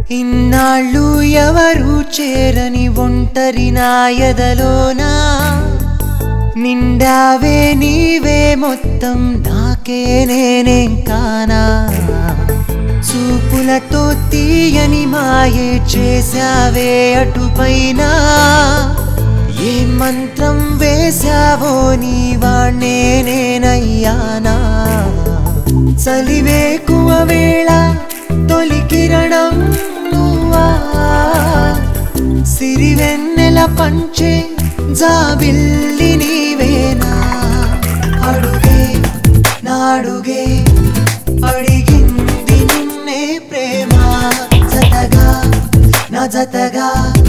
ఇన్నాళ్ళు ఎవరు చేరని ఒంటరి నా ఎదలోనా నిండావే నీవే మొత్తం నాకే నేనేం కానా చూపులతో తీయని మాయే చేశావే అటుపైన ఏ మంత్రం వేశావో నీ వాణ్ణే నేనయ్యానా చలివేకువ వేళ తొలి కిరణం నువ్వా సిరివెన్నెల పంచే జాబిల్లి నీవేనా అడుగే నాడుగే అడిగింది నిన్నే ప్రేమ జతగా నా జతగా